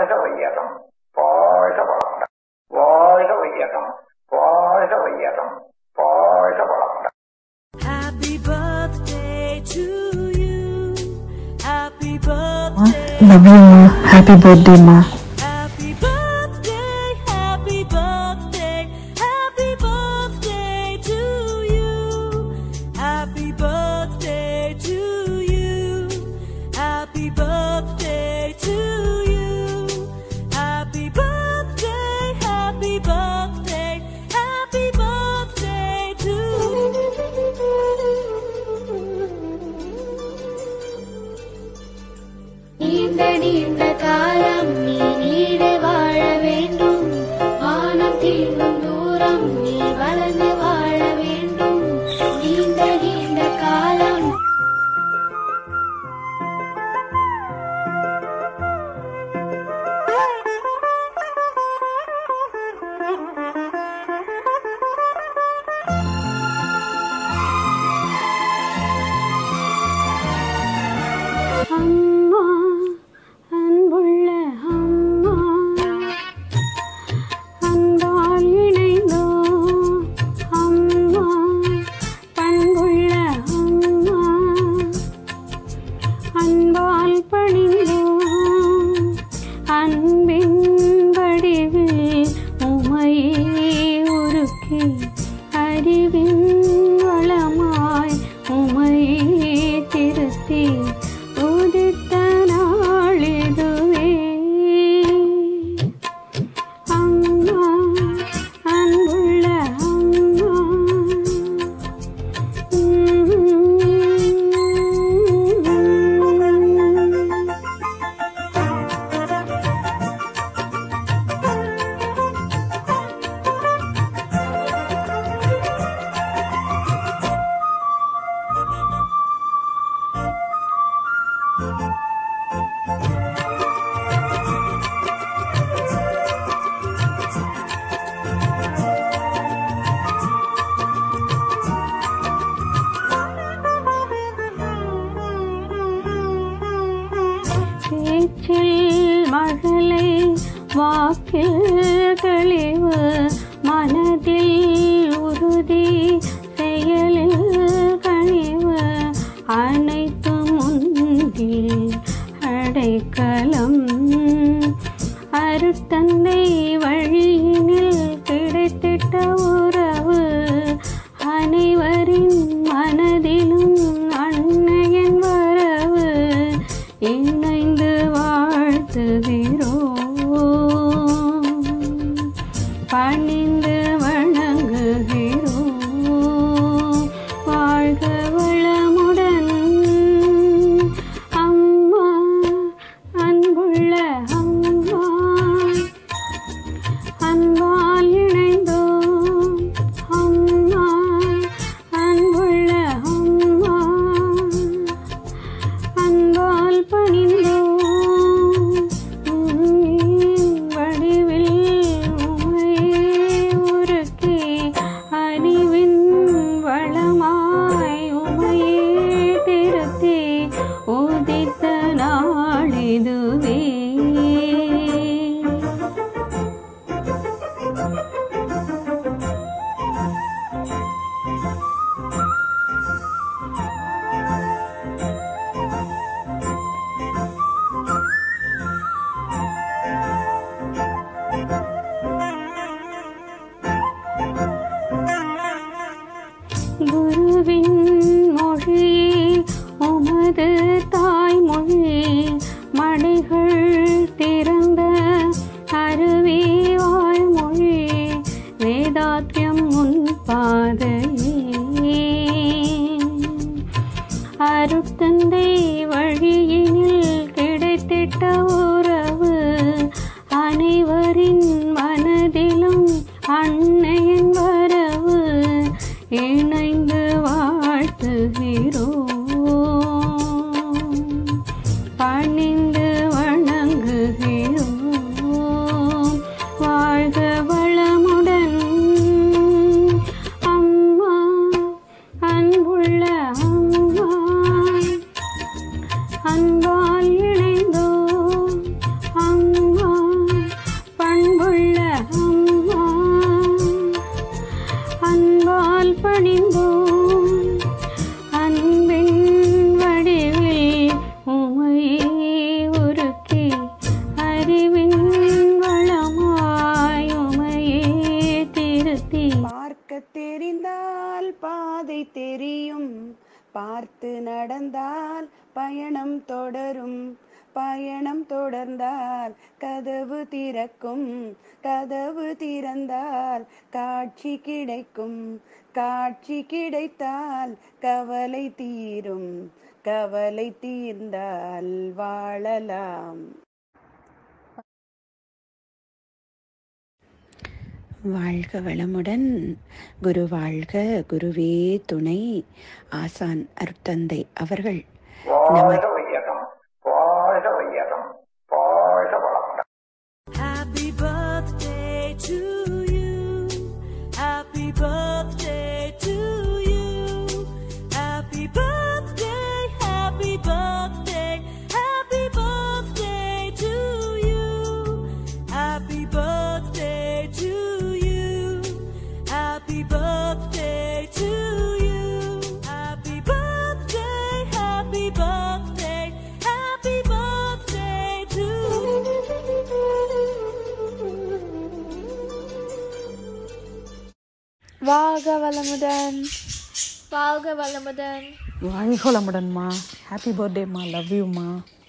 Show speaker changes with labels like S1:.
S1: வாழ்க வையகம் வாழ்க வளமுடன் வாழ்க வையகம் வாழ்க வையகம் வாழ்க வளமுடன்
S2: Happy birthday to you. Happy birthday.
S3: Love you, Ma. Happy birthday, Ma.
S2: Happy birthday. Happy birthday. Happy birthday to you. Happy birthday to you. Happy birthday to you. Happy birthday. Happy birthday. Happy birthday to
S4: நீண்ட நீண்ட காலம் நீ நீட வாழ வேண்டும் வானம் தீண்டும் தூரம் நீ வளர்ந்து வாழ வேண்டும் நீண்ட நீண்ட காலம்
S5: அம்மா அன்புள்ள அம்மா அன்பால் இணைந்தோ அம்மா பண்புள்ள அம்மா அன்பால் பணிந்தோ அன்பின் வடிவில் உமையே உருக்கி அறிவின் வளமாய் உமையே திருத்தி உதித்த நாளிதுவே அம்மா அன்புள்ள அம்மா உம். பேச்சில் மழலை வாக்கில் தெளிவு மனதில் உறுதி செயலில் கனிவு அனைத்தும் முன்பில் அடைக்கலம் அருட்தந்தை வழியினில் கிடைத்திட்ட உறவு அனைவரின் மனதிலும் அன்னையின் வரவு இணைந்து வாழ்த்துகிறோம் பணிந்து வணங்குகிறோம் வாழ்க வளமுடன் அம்மா அன்புள்ள அம்மா அன்பால் இணைந்தோம் அம்மா அன்புள்ள அம்மா அன்பால் பணிந்தோம் உம்மின் வடிவில் உமையே உருக்கி அறிவின் வளமாய் உமையே திருத்தி உதித்த நாளிதுவே குருவின் மொழியே உமது தாய்மொழி மடைகள் திறந்த அருவி வாய்மொழி வேதாத்தியம் உன் பாதையே அருட்தந்தை வழியினில் கிடைத்திட்ட உறவு அனைவரின் மனதிலும் அன்னையின் வரவு இணைந்து வாழ்த்துகிறோம் பணிந்து வணங்குகிறோம் வாழ்க வளமுடன் அம்மா அன்புள்ள அம்மா அன்பால் இணைந்தோம் அம்மா
S6: பார்த்து நடந்தால் பயணம் தொடரும் பயணம் தொடர்ந்தால் கதவு திறக்கும் கதவு திறந்தால் காட்சி கிடைக்கும் காட்சி கிடைத்தால் கவலை தீரும் கவலை தீர்ந்தால் வாழலாம் வாழ்க வளமுடன் குரு வாழ்க குருவே துணை ஆசான் அருட்தந்தை அவர்கள்
S1: வாழ்க வையகம் வாழ்க வையகம் வாழ்க வளமுடன்
S2: Happy birthday to you. Happy birthday to you. Happy birthday, happy birthday, happy birthday to you. Happy birthday to you. Happy birthday to you. Happy birthday, happy birthday, happy birthday to
S7: வாழ்க வளமுடன் வாழ்க வளமுடன்
S3: வாழ்க வளமுடன்மா happy பர்த்டேம்மா love யூம்மா